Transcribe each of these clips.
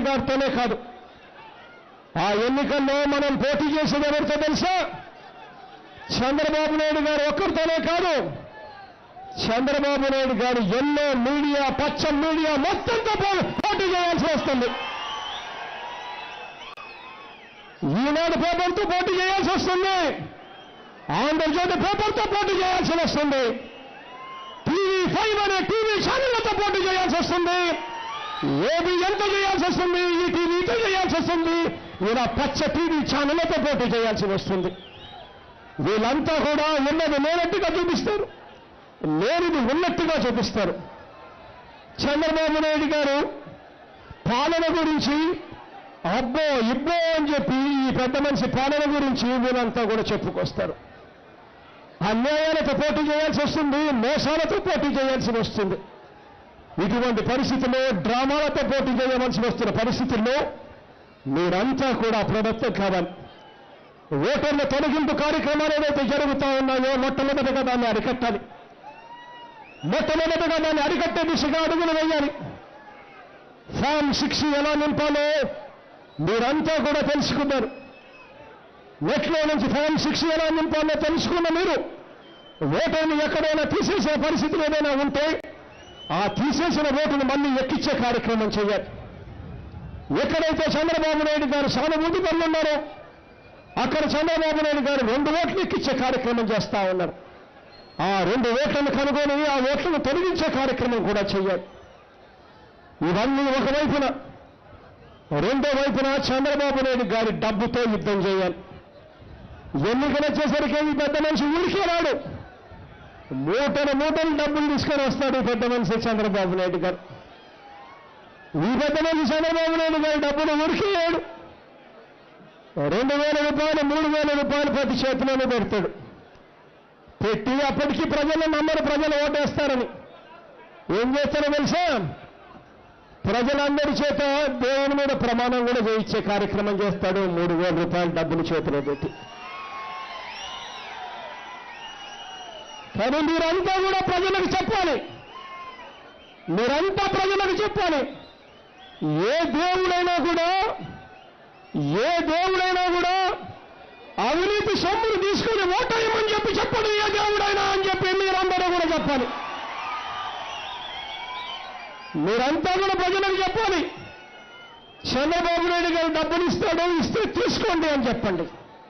గారితోనే కాదు ఆ ఎన్నికల్లో మనం పోటీ చేసేది ఎవరితో తెలుసా చంద్రబాబు నాయుడు గారు ఒక్కరితోనే కాదు చంద్రబాబు నాయుడు గారు ఎన్నో మీడియా పచ్చ మీడియా మొత్తంతో పో- పోటీ చేయాల్సి వస్తుంది ఈనాడు పేపర్తో పోటీ చేయాల్సి వస్తుంది ఆంధ్రజ్యోతి పేపర్తో పోటీ చేయాల్సి వస్తుంది టీవీ ఫైవ్ అనే టీవీ ఛానళ్లతో పోటీ చేయాల్సి వస్తుంది ఏబిఎన్తో చేయాల్సి వస్తుంది ఈ టీవీతో చేయాల్సి వస్తుంది ఇలా పచ్చ టీవీ ఛానళ్లతో పోటీ చేయాల్సి వస్తుంది వీళ్ళంతా కూడా ఉన్నది లేనట్టుగా చూపిస్తారు లేనిది ఉన్నట్టుగా చూపిస్తారు చంద్రబాబు నాయుడు గారు పాలన గురించి అబ్బో ఇబ్బో అని చెప్పి ఈ పెద్ద మనిషి పాలన గురించి వీళ్ళంతా కూడా చెప్పుకొస్తారు అన్యాయాలతో పోటీ చేయాల్సి వస్తుంది మోసాలతో పోటీ చేయాల్సి వస్తుంది ఇటువంటి పరిస్థితుల్లో డ్రామాలతో పోటీ చేయవలసి వస్తున్న పరిస్థితుల్లో మీరంతా కూడా ప్రభుత్వం కావాలి ఓటర్ల తొలగింపు కార్యక్రమాలు ఏదైతే జరుగుతా ఉన్నాయో మొట్టమొదటిగా దాన్ని అరికట్టాలి మొట్టమొదటిగా దాన్ని అరికట్టే దిశగా అడుగులు వేయాలి ఫామ్ సిక్స్ ఎలా నింపాలో మీరంతా కూడా తెలుసుకున్నారు నెట్లో నుంచి ఫామ్ సిక్స్ ఎలా నింపాలో తెలుసుకున్న మీరు ఓటర్ని ఎక్కడైనా తీసేసిన పరిస్థితులు ఏదైనా ఉంటే ఆ తీసేసిన ఓటును మళ్ళీ ఎక్కించే కార్యక్రమం చేయాలి ఎక్కడైతే చంద్రబాబు నాయుడు గారు సానుభూతి పనులున్నారో అక్కడ చంద్రబాబు నాయుడు గారు రెండు ఓట్లు ఎక్కించే కార్యక్రమం చేస్తా ఉన్నారు ఆ రెండు ఓట్లను కనుగొని ఆ ఓట్లను తొలగించే కార్యక్రమం కూడా చేయాలి ఇవన్నీ ఒకవైపున రెండో వైపున చంద్రబాబు నాయుడు గారి డబ్బుతో యుద్ధం చేయాలి ఎన్నికలు వచ్చేసరికి ఈ పెద్ద మనిషి ఊరికే రాడు మూటలు మూటలు డబ్బులు తీసుకొని వస్తాడు ఈ పెద్ద మనిషి చంద్రబాబు నాయుడు గారు ఈ పెద్ద మనిషి చంద్రబాబు నాయుడు గారి డబ్బులు ఊరికే వేయడు రెండు వేల రూపాయలు మూడు వేల రూపాయలు ప్రతి చేతిలోనే పెడతాడు పెట్టి అప్పటికి ప్రజలు నమ్మరు ప్రజలు ఓటేస్తారని ఏం చేస్తారో తెలుసా ప్రజలందరి చేత దేవుని మీద ప్రమాణం కూడా చేయించే కార్యక్రమం చేస్తాడు మూడు వేల రూపాయల డబ్బులు చేతిలో పెట్టి కానీ మీరంతా కూడా ప్రజలకు చెప్పాలి మీరంతా ప్రజలకు చెప్పాలి ఏ దేవుడైనా కూడా ఏ దేవుడైనా కూడా అవినీతి సొమ్మును తీసుకుని ఓటేయమని చెప్పి చెప్పడు ఏ దేవుడైనా అని చెప్పి మీరందరూ కూడా చెప్పాలి మీరంతా కూడా ప్రజలకు చెప్పాలి చంద్రబాబు నాయుడు గారు డబ్బులు ఇస్తాడు ఇస్తే తీసుకోండి అని చెప్పండి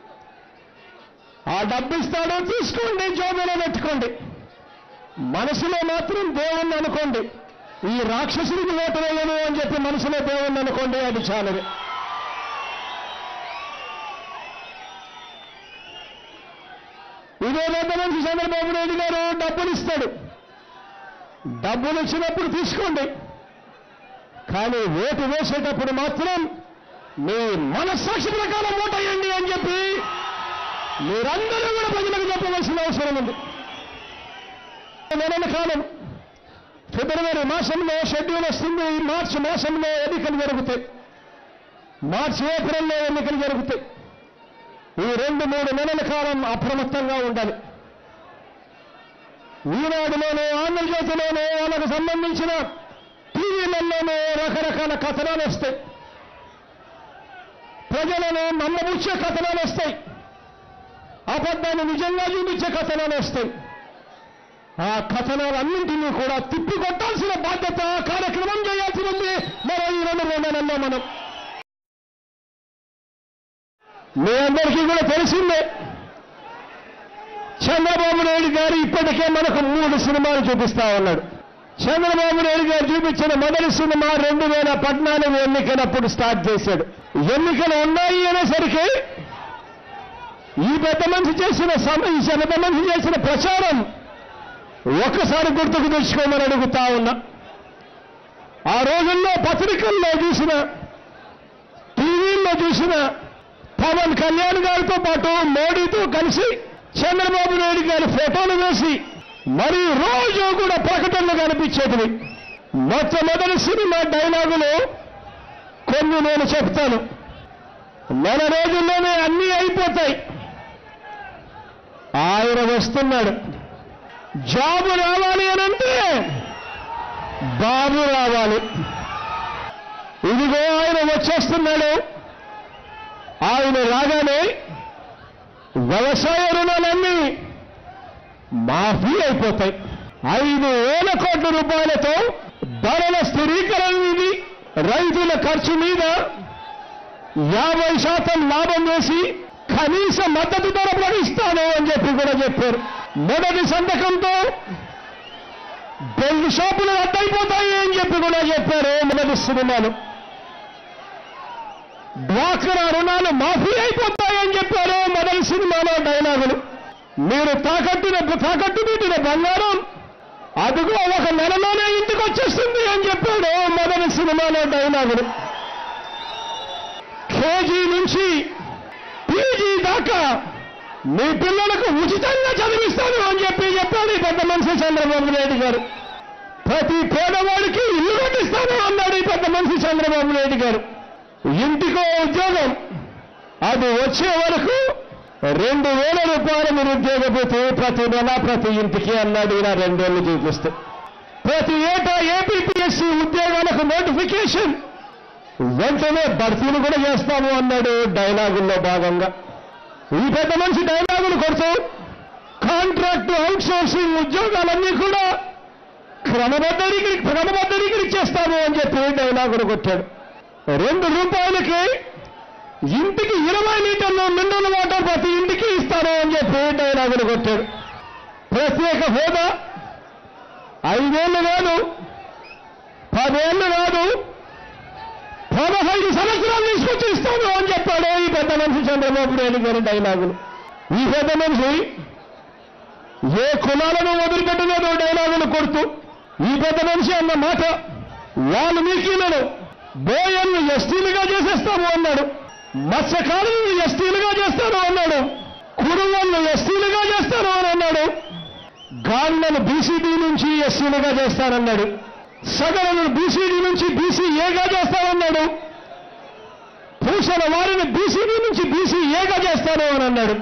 ఆ డబ్బు ఇస్తాడో తీసుకోండి జోబులో పెట్టుకోండి మనసులో మాత్రం దేవుణ్ణి అనుకోండి ఈ రాక్షసుడికి ఓటు వేయను అని చెప్పి మనసులో దేవుణ్ణి అనుకోండి అది చాలదు ఇదే పెద్ద మనిషి చంద్రబాబు నాయుడు గారు డబ్బులు ఇస్తాడు డబ్బులు ఇచ్చినప్పుడు తీసుకోండి కానీ ఓటు వేసేటప్పుడు మాత్రం మీ మనస్సాక్షి ప్రకారం ఓటేయండి అని చెప్పి మీరందరూ కూడా ప్రజలకు చెప్పవలసిన అవసరం ఉంది నెలల కాలం ఫిబ్రవరి మాసంలో షెడ్యూల్ వస్తుంది ఈ మార్చి మాసంలో ఎన్నికలు జరుగుతాయి మార్చి ఏప్రిల్లో ఎన్నికలు జరుగుతాయి ఈ రెండు మూడు నెలల కాలం అప్రమత్తంగా ఉండాలి ఈనాడులోనే ఆంధ్రజ్యోతిలోనే వాళ్ళకు సంబంధించిన టీవీలలోనే రకరకాల కథనాలు వస్తాయి ప్రజలను నమ్మబుచ్చే కథనాలు వస్తాయి అబద్ధాన్ని నిజంగా చూపించే కథనాలు వస్తాయి ఆ కథనాలన్నింటినీ కూడా తిప్పికొట్టాల్సిన బాధ్యత కార్యక్రమం చేయాల్సి ఉంది మరో ఈ రెండు మూడు నెలల్లో మనం మీ అందరికీ కూడా తెలిసిందే చంద్రబాబు నాయుడు గారు ఇప్పటికే మనకు మూడు సినిమాలు చూపిస్తా ఉన్నాడు చంద్రబాబు నాయుడు గారు చూపించిన మొదటి సినిమా రెండు వేల పద్నాలుగు ఎన్నికలప్పుడు స్టార్ట్ చేశాడు ఎన్నికలు ఉన్నాయి అనేసరికి ఈ పెద్ద మనిషి చేసిన సమ ఈ పెద్ద మనిషి చేసిన ప్రచారం ఒక్కసారి గుర్తుకు తెచ్చుకోమని అడుగుతా ఉన్నా ఆ రోజుల్లో పత్రికల్లో చూసిన టీవీల్లో చూసిన పవన్ కళ్యాణ్ గారితో పాటు మోడీతో కలిసి చంద్రబాబు నాయుడు గారి ఫోటోలు వేసి మరి రోజు కూడా ప్రకటనలు కనిపించేటివి మొట్టమొదటి సినిమా డైలాగులు కొన్ని నేను చెప్తాను నెల రోజుల్లోనే అన్నీ అయిపోతాయి ఆయన వస్తున్నాడు జాబు రావాలి అని అంటే బాబు రావాలి ఇదిగో ఆయన వచ్చేస్తున్నాడు ఆయన రాగానే వ్యవసాయ రుణాలన్నీ మాఫీ అయిపోతాయి ఐదు వేల కోట్ల రూపాయలతో ధరల స్థిరీకరణ నిధి రైతుల ఖర్చు మీద యాభై శాతం లాభం వేసి కనీస మద్దతు ధర ప్రకటిస్తాను అని చెప్పి కూడా చెప్పారు మొదటి సంతకంతో బెల్ట్ షాపులు రద్దయిపోతాయి అని చెప్పి కూడా చెప్పారు మొదటి సినిమాలు డ్వాక్రా రుణాలు మాఫీ అయిపోతాయని చెప్పారు మొదటి సినిమాలో డైలాగులు మీరు తాకట్టిన తాకట్టు పెట్టిన బంగారం అదిగో ఒక నెలలోనే ఇంటికి వచ్చేస్తుంది అని చెప్పాడు మొదటి సినిమాలో డైలాగులు కేజీ నుంచి పీజీ దాకా మీ పిల్లలకు ఉచితంగా చదివిస్తాను అని చెప్పి చెప్పాడు ఈ పెద్ద మనిషి చంద్రబాబు నాయుడు గారు ప్రతి పేదవాడికి ఇల్లు కట్టిస్తాను అన్నాడు ఈ పెద్ద మనిషి చంద్రబాబు నాయుడు గారు ఇంటికో ఉద్యోగం అది వచ్చే వరకు రెండు వేల రూపాయలు మీరు ఉద్యోగపోతే ప్రతి నెల ప్రతి ఇంటికి అన్నాడు ఇలా రెండేళ్లు చూపిస్తే ప్రతి ఏటా ఏపీపీఎస్సీ ఉద్యోగాలకు నోటిఫికేషన్ వెంటనే భర్తీలు కూడా చేస్తాము అన్నాడు డైలాగుల్లో భాగంగా ఈ పెద్ద మనిషి డైలాగులు కొడుతూ కాంట్రాక్ట్ అవుట్ సోర్సింగ్ ఉద్యోగాలన్నీ కూడా క్రమబద్ధీకరి క్రమబద్ధీకరించేస్తాము అని చెప్పి డైలాగులు కొట్టాడు రెండు రూపాయలకి ఇంటికి ఇరవై లీటర్లు మినరల్ వాటర్ ప్రతి ఇంటికి ఇస్తాను అని చెప్పి డైలాగులు కొట్టాడు ప్రత్యేక హోదా ఐదేళ్లు కాదు పదేళ్లు కాదు పదహైదు సంవత్సరాలు తీసుకొచ్చి ఇస్తాను అని చెప్పాడు ఈ పెద్ద మనిషి చంద్రబాబు నాయుడు గారి డైలాగులు ఈ పెద్ద మనిషి ఏ కులాలను వదిలిపెట్టలేదు డైలాగులు కొడుతూ ఈ పెద్ద మనిషి అన్న మాట వాల్మీకిలను బోయన్ను ఎస్టీలుగా చేసేస్తాము అన్నాడు మత్స్యకారులను ఎస్టీలుగా చేస్తాను అన్నాడు కురులను ఎస్టీలుగా చేస్తాను అని అన్నాడు గాళ్లను బీసీడీ నుంచి ఎస్సీలుగా చేస్తానన్నాడు సగలను బీసీడీ నుంచి బీసీఏగా చేస్తానన్నాడు పూసల వారిని బీసీడీ నుంచి బీసీఏగా చేస్తాను అని అన్నాడు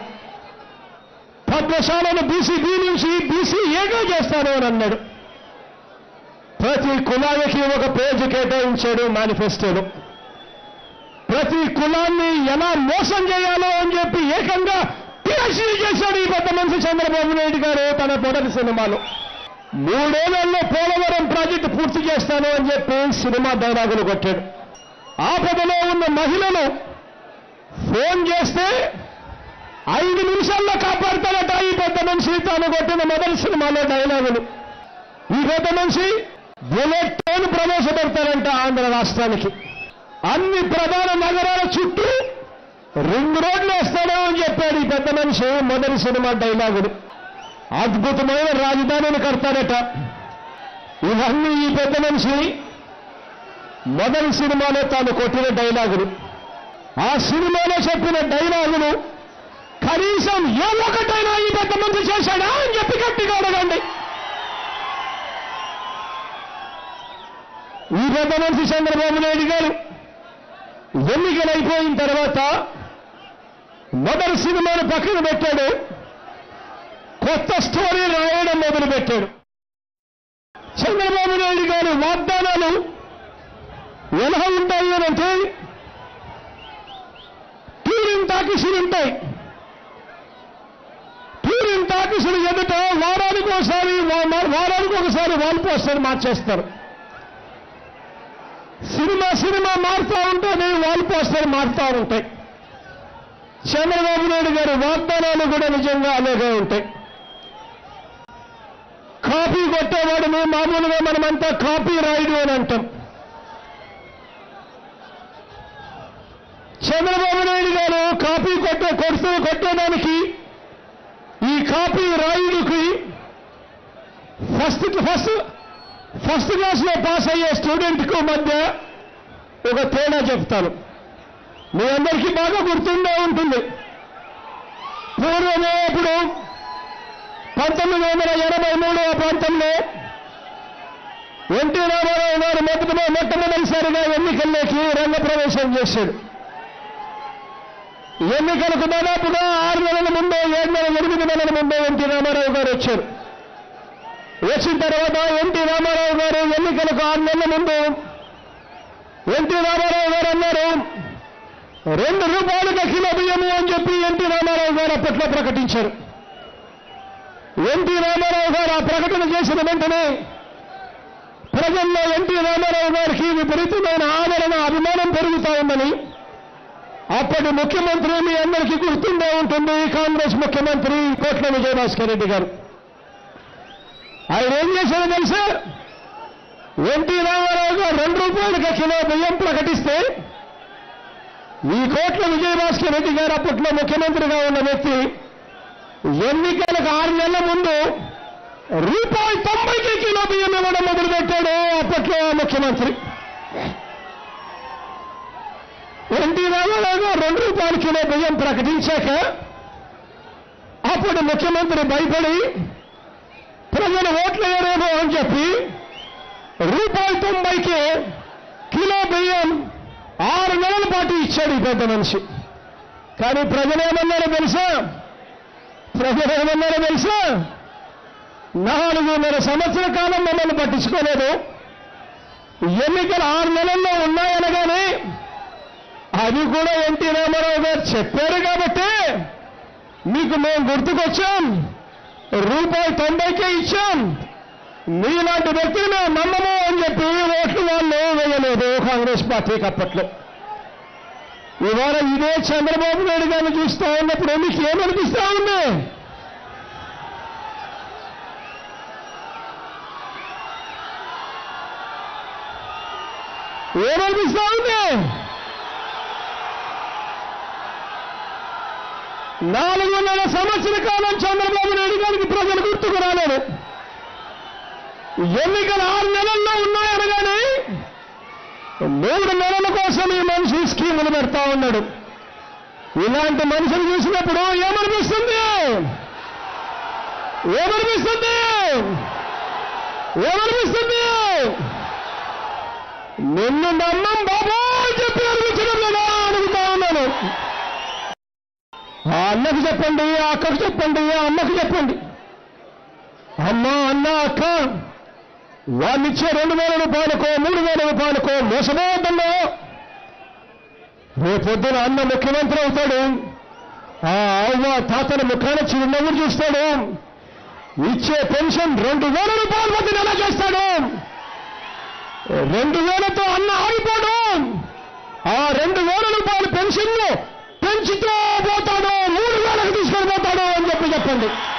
పద్మశాలను బీసీబీ నుంచి బీసీఏగా చేస్తాను అని అన్నాడు ప్రతి కులానికి ఒక పేజీ కేటాయించాడు మేనిఫెస్టోలో ప్రతి కులాన్ని ఎలా మోసం చేయాలో అని చెప్పి ఏకంగా పిహెచ్డీ చేశాడు ఈ పెద్ద మనిషి చంద్రబాబు నాయుడు గారు తన మొదటి సినిమాలో మూడేళ్లలో పోలవరం ప్రాజెక్టు పూర్తి చేస్తాను అని చెప్పి సినిమా డైలాగులు కొట్టాడు ఆపదలో ఉన్న మహిళలు ఫోన్ చేస్తే ఐదు నిమిషాల్లో కాపాడతాడట ఈ పెద్ద మనిషి తాను కొట్టిన మొదటి సినిమాలో డైలాగులు ఈ పెద్ద మనిషి బుల్లెట్ ట్రైన్ ప్రవేశపెడతారంట ఆంధ్ర రాష్ట్రానికి అన్ని ప్రధాన నగరాల చుట్టూ రింగ్ రోడ్లు వేస్తాడు అని చెప్పాడు ఈ పెద్ద మనిషి మొదటి సినిమా డైలాగులు అద్భుతమైన రాజధానిని కడతాడట ఇవన్నీ ఈ పెద్ద మనిషి మొదటి సినిమాలో తాను కొట్టిన డైలాగులు ఆ సినిమాలో చెప్పిన డైలాగులు కనీసం ఏ ఒక్కటైనా ఈ పెద్ద మనిషి చేశాడా అని చెప్పి గట్టిగా అడగండి ఈ పెద్ద మనిషి చంద్రబాబు నాయుడు గారు ఎన్నికలు అయిపోయిన తర్వాత మొదటి సినిమాను పక్కన పెట్టాడు కొత్త స్టోరీ రాయడం మొదలుపెట్టాడు చంద్రబాబు నాయుడు గారి వాగ్దానాలు ఎలా ఉంటాయి అని అంటే టూరింగ్ టాకీసులు ఉంటాయి టూరింగ్ టాకీసులు ఎదుట వారానికి ఒకసారి వా- వారానికి ఒకసారి వాల్ పోస్టర్ మార్చేస్తారు సినిమా సినిమా మారుతూ ఉంటుంది వాల్ పోస్టర్ మారుతూ ఉంటాయి చంద్రబాబు నాయుడు గారి వాగ్దానాలు కూడా నిజంగా అలాగే ఉంటాయి కాపీ కొట్టేవాడిని మామూలుగా మనమంతా కాపీ రాయుడు అని అంటాం చంద్రబాబు నాయుడు గారు కాపీ కొట్టే కొడుతూ కొట్టేదానికి ఈ కాపీ రాయుడికి ఫస్ట్ ఫస్ట్ ఫస్ట్ క్లాస్లో పాస్ అయ్యే స్టూడెంట్కు మధ్య ఒక తేడా చెప్తాను మీ అందరికీ బాగా గుర్తుండే ఉంటుంది పూర్వమే ఇప్పుడు పంతొమ్మిది వందల ఎనభై మూడవ ప్రాంతంలో ఎన్టీ రామారావు గారు మొదటి మొట్టమొదటిసారిగా ఎన్నికల్లోకి రంగప్రవేశం చేశాడు ఎన్నికలకు దాదాపుగా ఆరు నెలల ముందే ఏడు నెలల ఎనిమిది నెలల ముందే ఎన్టీ రామారావు గారు వచ్చారు వచ్చిన తర్వాత ఎన్టీ రామారావు గారు ఎన్నికలకు ఆరు నెలల ముందు ఎన్టీ రామారావు గారు అన్నారు రెండు రూపాయలుగా కిలో బియ్యము అని చెప్పి ఎన్టీ రామారావు గారు అప్పట్లో ప్రకటించారు ఎన్టీ రామారావు గారు ఆ ప్రకటన చేసిన వెంటనే ప్రజల్లో ఎన్టీ రామారావు గారికి విపరీతమైన ఆదరణ అభిమానం పెరుగుతా ఉందని అప్పటి ముఖ్యమంత్రి మీ అందరికీ గుర్తుండే ఉంటుంది కాంగ్రెస్ ముఖ్యమంత్రి కోట్ల విజయభాస్కర్ రెడ్డి గారు ఆయన ఏం చేశారో తెలుసా ఎన్టీ రామారావు గారు రెండు రూపాయలకి కిలో బియ్యం ప్రకటిస్తే ఈ కోట్ల విజయభాస్కర్ రెడ్డి గారు అప్పట్లో ముఖ్యమంత్రిగా ఉన్న వ్యక్తి ఎన్నికలకు ఆరు నెలల ముందు రూపాయి తొంభైకి కిలో బియ్యం ఇవ్వడం మొదలుపెట్టాడు అప్పట్లో ముఖ్యమంత్రి ఎన్టీ రామారావు గారు రెండు రూపాయల కిలో బియ్యం ప్రకటించాక అప్పుడు ముఖ్యమంత్రి భయపడి ప్రజలు ఓట్లు వేయరేమో అని చెప్పి రూపాయి తొంభైకి కిలో బియ్యం ఆరు నెలల పాటు ఇచ్చాడు ఈ పెద్ద మనిషి కానీ ప్రజలేమన్నారో తెలుసా ప్రజలేమన్నారో తెలుసా నాలుగున్నర సంవత్సర కాలం మమ్మల్ని పట్టించుకోలేదు ఎన్నికలు ఆరు నెలల్లో ఉన్నాయనగానే అది కూడా ఎన్టీ రామారావు గారు చెప్పారు కాబట్టి మీకు మేము గుర్తుకొచ్చాం రూపాయి తొంభైకే ఇచ్చాం మీలాంటి వ్యక్తిని మేము నమ్మము అని చెప్పి ఓట్లు వాళ్ళు వేయలేదు కాంగ్రెస్ పార్టీకి అప్పట్లో ఇవాళ ఇదే చంద్రబాబు నాయుడు గారిని చూస్తా ఉన్నప్పుడు మీకు ఏమనిపిస్తా ఉంది ఏమనిపిస్తా ఉంది నాలుగున్నర సంవత్సర కాలం చంద్రబాబు నాయుడు గారికి ప్రజలు గుర్తుకు రాలేదు ఎన్నికలు ఆరు నెలల్లో ఉన్నాయనగానే మూడు నెలల కోసం ఈ మనిషి స్కీములు పెడతా ఉన్నాడు ఇలాంటి మనుషులు చూసినప్పుడు ఏమనిపిస్తుంది ఏమనిపిస్తుంది ఏమనిపిస్తుంది నిన్ను నమ్మం బాబు అని చెప్పి అనిపించడం లేదా అడుగుతా ఉన్నాను ఆ అన్నకు చెప్పండి ఆ అక్కకు చెప్పండి ఆ అమ్మకు చెప్పండి అమ్మ అన్న అక్క వాళ్ళిచ్చే రెండు వేల రూపాయలకో మూడు వేల రూపాయలకో మోసపోవద్దమ్మా రేపొద్దున అన్న ముఖ్యమంత్రి అవుతాడు ఆ అవ్వ తాతల ముఖాన చిరునవ్వులు చూస్తాడు ఇచ్చే పెన్షన్ రెండు వేల రూపాయల మధ్య నెల చేస్తాడు రెండు వేలతో అన్న ఆగిపోడు ఆ రెండు వేల రూపాయల పెన్షన్లు పెంచుతూ పోతాడు మూడు వేలకు తీసుకొని పోతాడు అని చెప్పి చెప్పండి